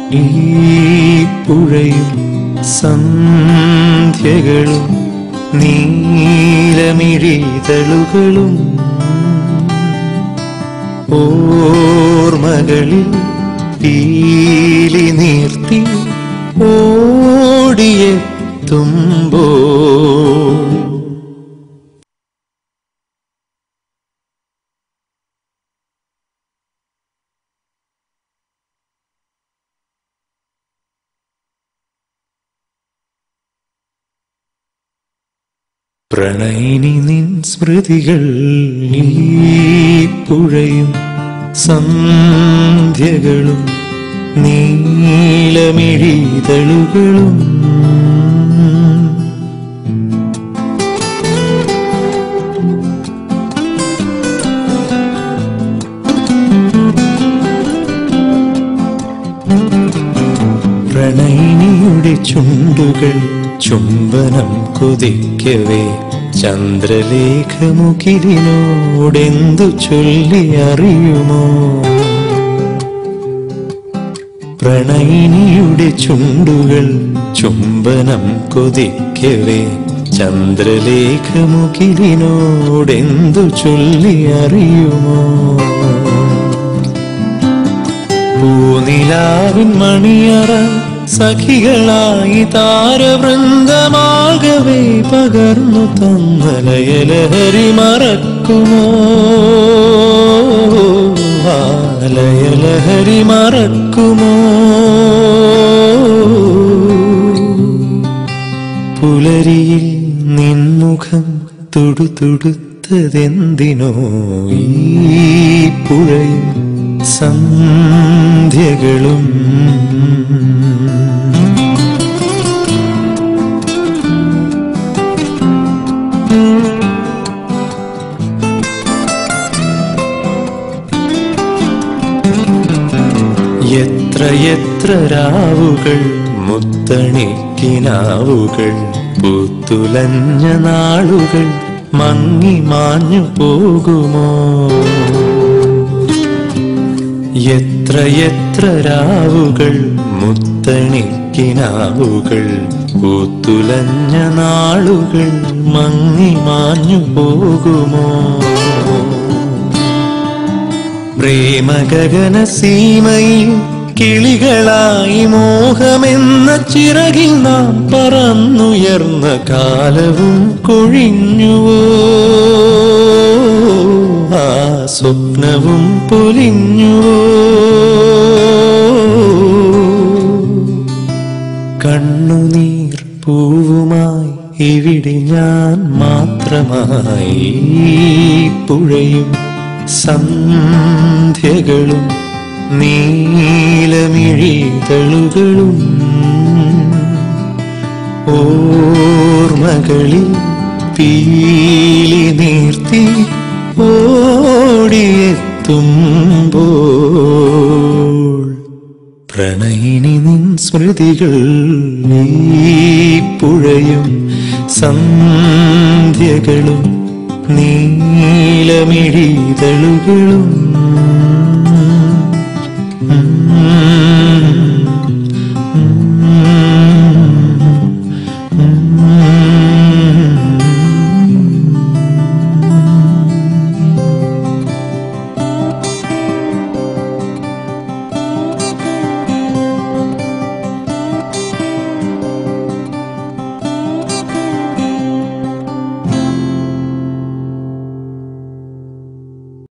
ഈ പുഴയും സന്ധ്യകളും നീലമിഴിതളുകളും ഓർമ്മകളിൽ പീലി നീർത്തി ഓടിയെത്തുമ്പോൾ പ്രണയിനി നിൻ സ്മൃതികൾ ഈ പുഴയും സന്ധ്യകളും നീലമിഴിതളുകളും പ്രണയിനിയുടെ ചുണ്ടുകൾ ചുംബനം കൊതിക്കവേ ചന്ദ്രലേഖമുഖിലിനോടെന്തു ചൊല്ലി അറിയുമോ പ്രണയിനിയുടെ ചുണ്ടുകൾ ചുംബനം കൊതിക്കവേ ചന്ദ്രലേഖമുഖിലിനോടെന്തു ചൊല്ലി അറിയുമോ പൂനിലാവിൻ മണിയറ സഖികളായി താരവൃന്ദമാകവേ പകർന്നു തന്ന ലയലഹരി മറക്കുമോ ആ ലയലഹരി മറക്കുമോ പുലരിയിൽ നിൻമുഖം തുടുതുടുത്തതെന്തിനോ ഈ പുഴയും സന്ധ്യകളും എത്ര എത്ര രാവുകൾ മുത്തണിക്കിനാവുകൾ പൂത്തുലഞ്ഞ നാളുകൾ മങ്ങി മാഞ്ഞു പോകുമോ എത്ര എത്ര രാവുകൾ മുത്തണിക്കിനാവുകൾ പൂത്തുലഞ്ഞ നാളുകൾ മങ്ങി മാഞ്ഞു പോകുമോ പ്രേമഗഗന സീമയിൽ കിളികളായി മോഹമെന്ന ചിറകിൽ നാം പറന്നുയർന്ന കാലവും കൊഴിഞ്ഞുവോ ആ സ്വപ്നവും പൊലിഞ്ഞുവോ കണ്ണുനീർ പൂവുമായി ഇവിടെ ഞാൻ മാത്രമായി ഈ പുഴയും സന്ധ്യകളും നീലമിഴിതളുകളും ഓർമ്മകളിൽ പീലി നീർത്തി ഓടിയെത്തുമ്പോൾ പ്രണയിനി നിൻ സ്മൃതികൾ ഈ പുഴയും സന്ധ്യകളും നീലമിഴിതളുകളും